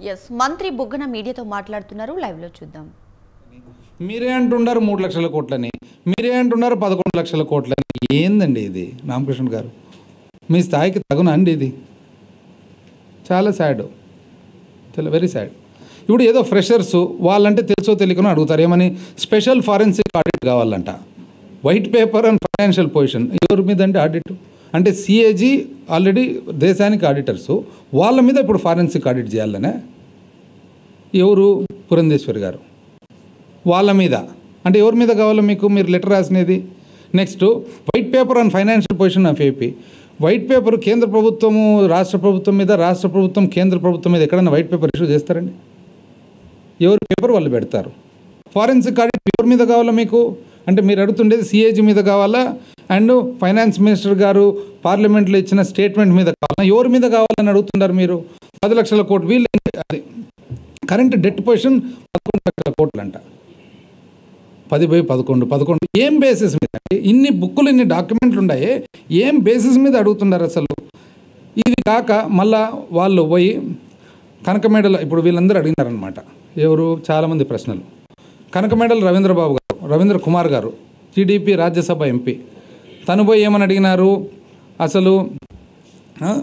Yes మంత్రి బుగ్గన మీడియాతో మాట్లాడుతున్నారు లైవ్ లో చూద్దాం మీరే అంటున్నారు మూడు లక్షల కోట్లని మీరే అంటున్నారు పదకొండు లక్షల కోట్లని ఏందండి ఇది రామకృష్ణ గారు మీ స్థాయికి తగునా అండి ఇది చాలా సాడ్ చాలా వెరీ సాడ్ ఇప్పుడు ఏదో ఫ్రెషర్స్ వాళ్ళంటే తెలుసో తెలియకనో అడుగుతారు ఏమని స్పెషల్ ఫారెన్సిక్ ఆడిట్ కావాలంట white paper and financial position ఎవరి మీద అంటే ఆడిట్ అంటే సిఏజీ ఆల్రెడీ దేశానికి ఆడిటర్స్ వాళ్ళ మీద ఇప్పుడు ఫారెన్సిక్ ఆడిట్ చేయాలనే ఎవరు పురంధేశ్వరి గారు వాళ్ళ మీద అంటే ఎవరి మీద కావాలో మీకు మీరు లెటర్ రాసినది next white paper on financial position of AP white paper కేంద్ర ప్రభుత్వము రాష్ట్ర ప్రభుత్వం మీద రాష్ట్ర ప్రభుత్వం కేంద్ర ప్రభుత్వం మీద ఎక్కడైనా వైట్ పేపర్ ఇష్యూ చేస్తారండి ఎవరి పేపర్ వాళ్ళు పెడతారు ఫారెన్సిక్ ఆడిట్ ఎవరి మీద కావాలా మీకు అంటే మీరు అడుగుతుండేది సిఏజీ మీద కావాలా అండ్ ఫైనాన్స్ మినిస్టర్ గారు పార్లమెంట్లో ఇచ్చిన స్టేట్మెంట్ మీద కావాలా ఎవరి మీద కావాలని అడుగుతున్నారు మీరు పది లక్షల కోట్లు వీళ్ళు అది కరెంట్ డెట్ పొజిషన్ పదకొండు లక్షల కోట్లు అంట పది బై పదకొండు పదకొండు ఏం బేసిస్ మీద అండి? ఇన్ని బుక్కులు ఇన్ని డాక్యుమెంట్లు ఉన్నాయి ఏం బేసిస్ మీద అడుగుతున్నారు అసలు ఇది కాక మళ్ళా వాళ్ళు పోయి కనకమేడల ఇప్పుడు వీళ్ళందరూ అడిగినారనమాట ఎవరు చాలామంది ప్రశ్నలు కనకమేడల రవీంద్రబాబు గారు రవీంద్ర కుమార్ గారు టీడీపీ రాజ్యసభ ఎంపీ తను పోయి ఏమని అడిగినారు అసలు ఆ,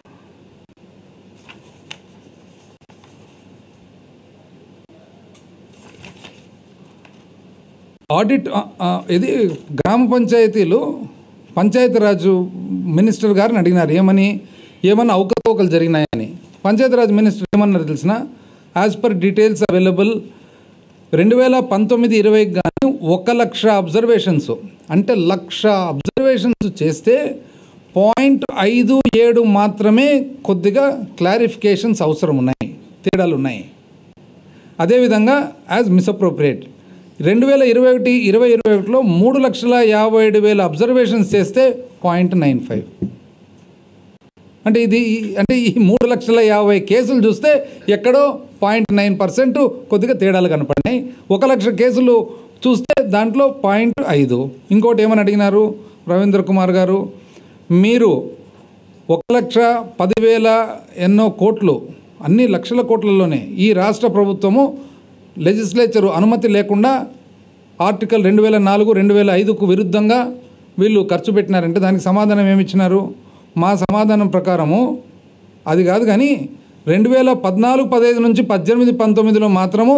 ఆడిట్ ఆ, ఆ, ఇది గ్రామ పంచాయతీలు పంచాయతీరాజు మినిస్టర్ గారిని అడిగినారు ఏమని ఏమన్నా అవకతవకలు జరిగినాయని పంచాయతీరాజ్ మినిస్టర్ ఏమన్నారు తెలిసిన యాజ్ పర్ డీటెయిల్స్ అవైలబుల్ రెండు వేల పంతొమ్మిది ఇరవై కానీ ఒక లక్ష అబ్జర్వేషన్స్ అంటే లక్ష అబ్జర్వేషన్స్ చేస్తే పాయింట్ ఐదు ఏడు మాత్రమే కొద్దిగా క్లారిఫికేషన్స్ అవసరం ఉన్నాయి తేడాలు ఉన్నాయి అదేవిధంగా యాజ్ మిస్అప్రోప్రియేట్ రెండు వేల ఇరవై ఒకటి ఇరవై ఇరవై ఒకటిలో మూడు లక్షల యాభై ఏడు వేల అబ్జర్వేషన్స్ చేస్తే పాయింట్ నైన్ ఫైవ్ అంటే ఇది అంటే ఈ మూడు లక్షల యాభై కేసులు చూస్తే ఎక్కడో పాయింట్ నైన్ పర్సెంట్ కొద్దిగా తేడాలు కనపడినాయి ఒక లక్ష కేసులు చూస్తే దాంట్లో పాయింట్ ఐదు ఇంకోటి ఏమని అడిగినారు రవీంద్ర కుమార్ గారు మీరు ఒక లక్ష పదివేల ఎన్నో కోట్లు అన్ని లక్షల కోట్లలోనే ఈ రాష్ట్ర ప్రభుత్వము లెజిస్లేచర్ అనుమతి లేకుండా ఆర్టికల్ రెండు వేల నాలుగు రెండు వేల ఐదుకు విరుద్ధంగా వీళ్ళు ఖర్చు పెట్టినారంటే దానికి సమాధానం ఏమి ఇచ్చినారు మా సమాధానం ప్రకారము అది కాదు కానీ రెండు వేల పద్నాలుగు పదహైదు నుంచి పద్దెనిమిది పంతొమ్మిదిలో మాత్రము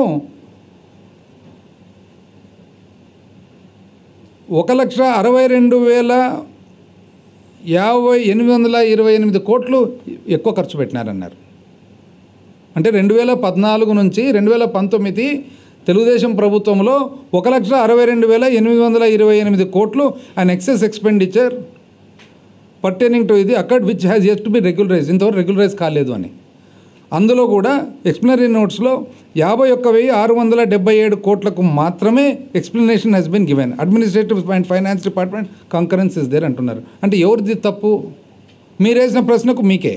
ఒక లక్ష అరవై రెండు వేల యాభై ఎనిమిది వందల ఇరవై ఎనిమిది కోట్లు ఎక్కువ ఖర్చు పెట్టినారన్నారు అంటే రెండు వేల పద్నాలుగు నుంచి రెండు వేల పంతొమ్మిది తెలుగుదేశం ప్రభుత్వంలో ఒక లక్ష అరవై రెండు వేల ఎనిమిది వందల ఇరవై ఎనిమిది కోట్లు and excess expenditure pertaining to ఇది అక్కడ which has yet to be regularise ఇంతవరకు రెగ్యులరైజ్ కాలేదు అని అందులో కూడా ఎక్స్ప్లెనరీ నోట్స్లో యాభై ఒక్క వెయ్యి ఆరు వందల డెబ్బై ఏడు కోట్లకు మాత్రమే explanation has been given administrative and finance department concurrence is there అంటున్నారు అంటే ఎవరిది తప్పు మీరు వేసిన ప్రశ్నకు మీకే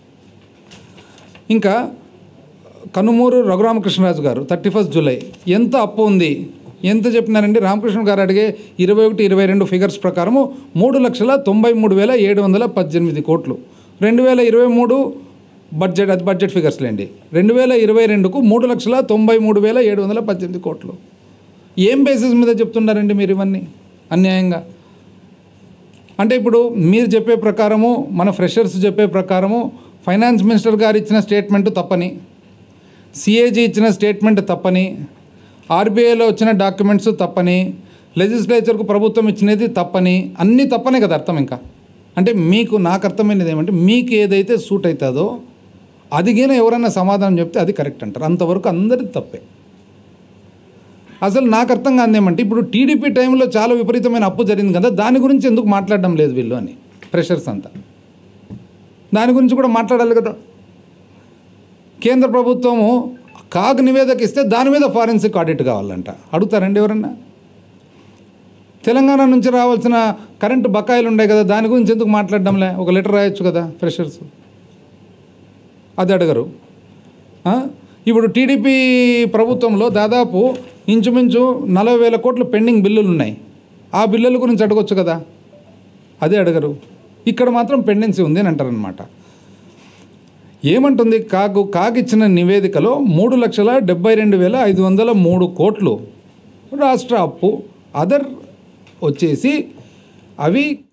ఇంకా కనుమూరు రఘురామకృష్ణరాజు గారు థర్టీ ఫస్ట్ జూలై ఎంత అప్పు ఉంది ఎంత చెప్పినారండి రామకృష్ణ గారు అడిగే ఇరవై ఒకటి ఇరవై రెండు ఫిగర్స్ ప్రకారము మూడు లక్షల తొంభై మూడు వేల ఏడు వందల పద్దెనిమిది కోట్లు రెండు వేల ఇరవై మూడు బడ్జెట్ అది బడ్జెట్ ఫిగర్స్ లేండి రెండు వేల ఇరవై రెండుకు మూడు లక్షల తొంభై మూడు వేల ఏడు వందల పద్దెనిమిది కోట్లు ఏం బేసిస్ మీద చెప్తున్నారండి మీరు ఇవన్నీ అన్యాయంగా అంటే ఇప్పుడు మీరు చెప్పే ప్రకారము మన ఫ్రెషర్స్ చెప్పే ప్రకారము ఫైనాన్స్ మినిస్టర్ గారు ఇచ్చిన స్టేట్మెంట్ తప్పని సిఏజీ ఇచ్చిన స్టేట్మెంట్ తప్పని ఆర్బీఐలో వచ్చిన డాక్యుమెంట్స్ తప్పని లెజిస్లేచర్కు ప్రభుత్వం ఇచ్చినది తప్పని అన్నీ తప్పనే కదా అర్థం ఇంకా అంటే మీకు నాకు అర్థమైనది ఏమంటే మీకు ఏదైతే సూట్ అవుతుందో అదిగిన ఎవరైనా సమాధానం చెప్తే అది కరెక్ట్ అంటారు అంతవరకు అందరిది తప్పే అసలు నాకు అర్థం కాదు ఏమంటే ఇప్పుడు టీడీపీ టైంలో చాలా విపరీతమైన అప్పు జరిగింది కదా దాని గురించి ఎందుకు మాట్లాడడం లేదు వీళ్ళు అని ప్రెషర్స్ అంతా దాని గురించి కూడా మాట్లాడాలి కదా కేంద్ర ప్రభుత్వము కాగ్ నివేదిక ఇస్తే దాని మీద ఫారెన్సిక్ ఆడిట్ కావాలంట అడుగుతారండి ఎవరన్నా తెలంగాణ నుంచి రావాల్సిన కరెంటు బకాయిలు ఉన్నాయి కదా దాని గురించి ఎందుకు మాట్లాడడంలే ఒక లెటర్ రాయొచ్చు కదా ఫ్రెషర్స్ అది అడగరు ఆ? ఇప్పుడు టీడీపీ ప్రభుత్వంలో దాదాపు ఇంచుమించు నలభై వేల కోట్లు పెండింగ్ బిల్లులు ఉన్నాయి ఆ బిల్లుల గురించి అడగొచ్చు కదా అదే అడగరు ఇక్కడ మాత్రం పెండెన్సీ ఉంది అని అంటారనమాట ఏమంటుంది కాకు కాకిచ్చిన నివేదికలో మూడు లక్షల డెబ్బై రెండు వేల ఐదు వందల మూడు కోట్లు రాష్ట్ర అప్పు అదర్ వచ్చేసి అవి